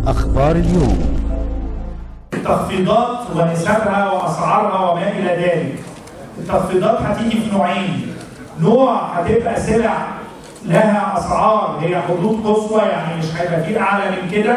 أخبار اليوم التخفيضات ونسبها واسعارها وما الى ذلك. التخفيضات هتيجي في نوعين. نوع هتبقى سلع لها اسعار هي حدود قصوى يعني مش هيبقى فيه اعلى من كده.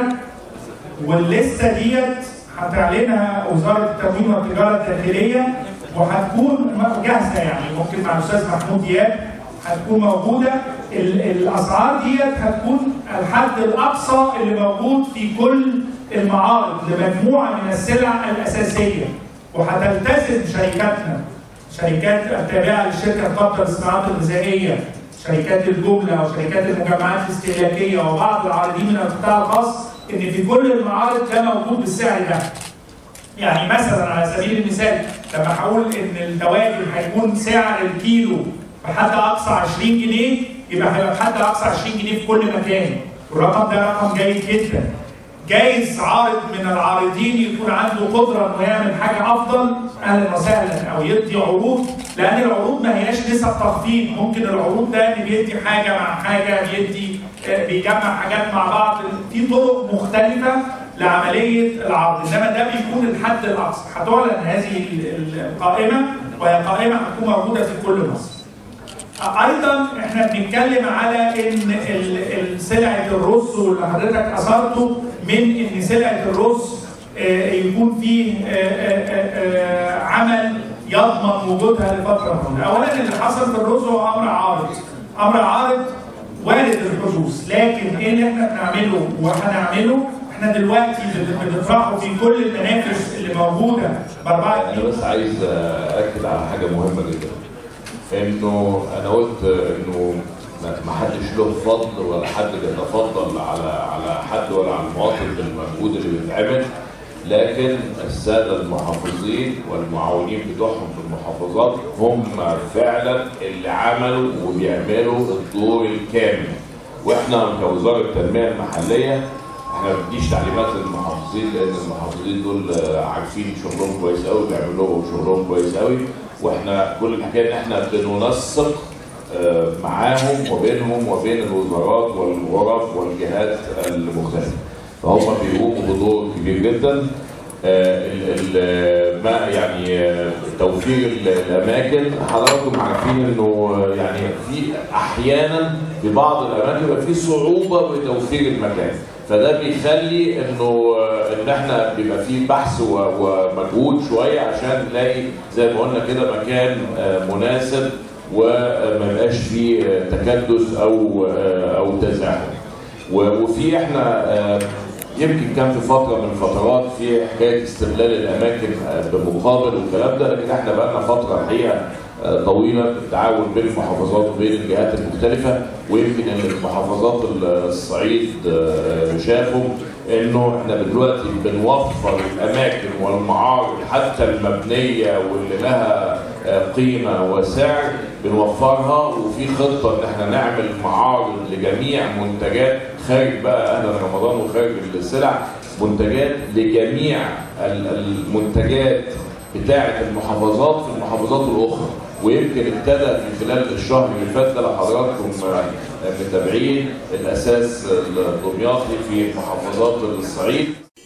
واللسته ديت هتعلنها وزاره التموين والتجاره الداخليه وهتكون جاهزه يعني ممكن مع الاستاذ محمود دياب هتكون موجوده ال- الاسعار ديت هتكون الحد الاقصى اللي موجود في كل المعارض لمجموعه من السلع الاساسيه وهتلتزم شركاتنا شركات التابعه للشركه القابضه للصناعات الغذائيه شركات الجمله او شركات المجمعات الاستهلاكيه وبعض العارضين من القطاع الخاص ان في كل المعارض ده موجود بالسعر ده يعني مثلا على سبيل المثال لما هقول ان الدواجن هيكون سعر الكيلو بحد اقصى 20 جنيه يبقى هيبقى بحد اقصى 20 جنيه في كل مكان والرقم ده رقم جيد جدا جايز عارض من العارضين يكون عنده قدره انه يعمل حاجه افضل اهلا وسهلا او يدي عروض لان العروض ما هياش نسب تخفيض ممكن العروض ده ان بيدي حاجه مع حاجه بيدي آه، بيجمع حاجات مع بعض في طرق مختلفه لعمليه العرض انما ده بيكون الحد الاقصى هتعلن هذه ال- القائمه وهي قائمه هتكون موجوده في كل مصر ايضا احنا بنتكلم على ان ال- ال- سلعه الرز واللي حضرتك اثرته من ان سلعه الرز آه، يكون فيه آه، آه، آه، آه، عمل يضمن وجودها لفتره طويله. اولا اللي حصل في الرز هو امر عارض. امر عارض وارد الحدوث لكن ايه اللي احنا بنعمله وهنعمله احنا دلوقتي بن- بنطرحه في كل المنافس اللي موجوده باربعه انا بس عايز اكد على حاجه مهمه جدا انه انا قلت انه ما ما حدش له فضل ولا حد بيتفضل على على حد ولا على المواطن بالمجهود اللي بيتعمل لكن الساده المحافظين والمعاونين بتوعهم في المحافظات هم فعلا اللي عملوا وبيعملوا الدور الكامل واحنا كوزاره التنميه المحليه احنا ما بنديش تعليمات للمحافظين لان المحافظين دول آه، عارفين شغلهم كويس قوي بيعملوا شغلهم كويس قوي واحنا كل الحكايه ان احنا بننسق آه، معاهم وبينهم وبين الوزارات والغرف والجهات المختلفه فهم بيقوموا بدور كبير جدا آه، ال- ال- ما يعني آه، توفير ال- الاماكن حضراتكم عارفين انه آه، يعني في احيانا في بعض الاماكن بيبقى في صعوبه بتوفير المكان فده بيخلي انه آه، ان احنا بيبقى فيه بحث و- ومجهود شويه عشان نلاقي زي ما قلنا كده مكان آه، مناسب وما يبقاش فيه آه، تكدس او آه، او تزاحم و- وفي احنا آه، يمكن كان في فتره من الفترات في حكايه استغلال الاماكن آه، بمقابل والكلام ده لكن احنا بقى لنا فتره الحقيقه آه، طويله بالتعاون بين المحافظات وبين الجهات المختلفه ويمكن ان المحافظات الصعيد آه، شافوا انه احنا دلوقتي بنوفر الاماكن والمعارض حتى المبنيه واللي لها آه، قيمه وسعر بنوفرها وفي خطه ان احنا نعمل معارض لجميع منتجات خارج بقى اهل رمضان وخارج السلع منتجات لجميع ال- المنتجات بتاعه المحافظات في المحافظات الاخرى ويمكن ابتدى في خلال الشهر اللي فات ده لو حضراتكم آه، متابعين الاساس الدمياطي في محافظات الصعيد